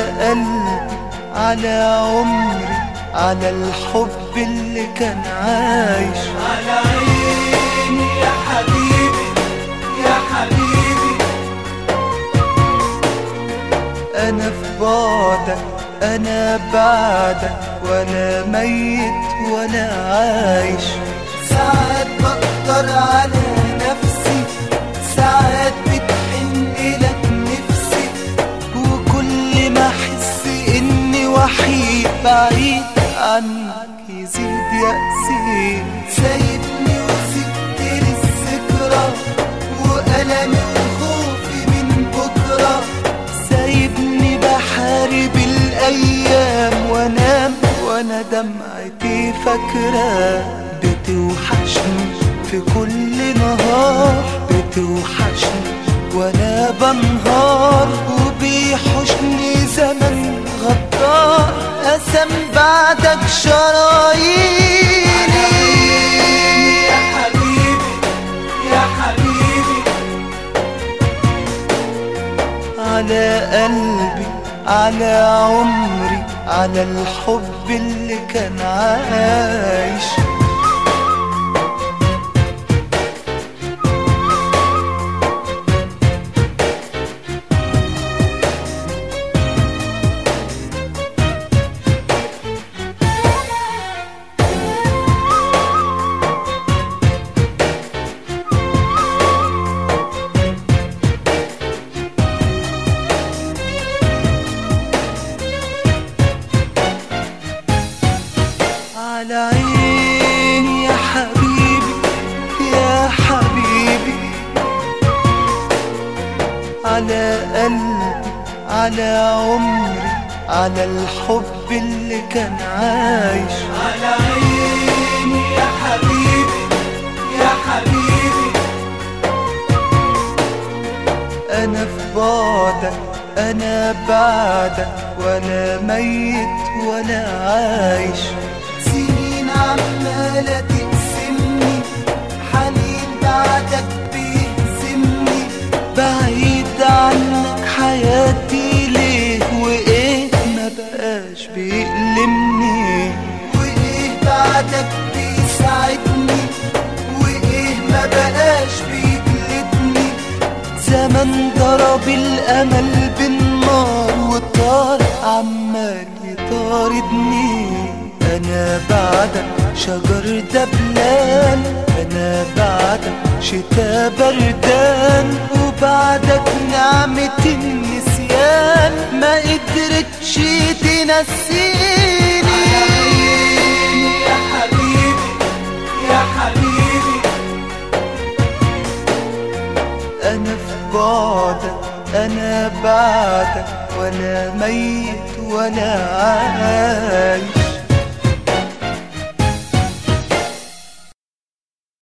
قلبي على عمري على الحب اللي كان عايش على عيني يا حبيبي يا حبيبي انا في بعدك انا بعدك ولا ميت ولا عايش ساعات بقدر على نفسي ساعات بتحن لك نفسي وكل ما احس اني وحيد بعيد عنك يزيد يأسي سايبني وسبت لي الذكرى وألمي وخوفي من بكرة سايبني بحارب الايام وانام وانا دمعتي فاكرة بتوحشني في كل نهار بتوحشني وانا بنهار وبيحشني زمن غدار قسم بعدك شراييني يا حبيبي يا حبيبي على قلبي على عمري على الحب اللي كان عايش على عيني يا حبيبي يا حبيبي على قلبي على عمري على الحب اللي كان عايش على عيني يا حبيبي يا حبيبي انا في بعدك انا بعدك ولا ميت ولا عايش سنين عمالة تقسمني حنين بعدك بيهزمني بعيد عنك حياتي ليه وايه ما بقاش بيألمني وإيه بعدك بيساعدني وإيه ما بقاش بيجلدني زمن ضرب الامل بالنار والطار عمال يطاردني انا بعدك شجر دبلان انا بعدك شتا بردان وبعدك نعمة النسيان ما قدرتش تنسيني يا حبيبي يا حبيبي انا في بعدك انا بعدك ولا ميت ولا عايش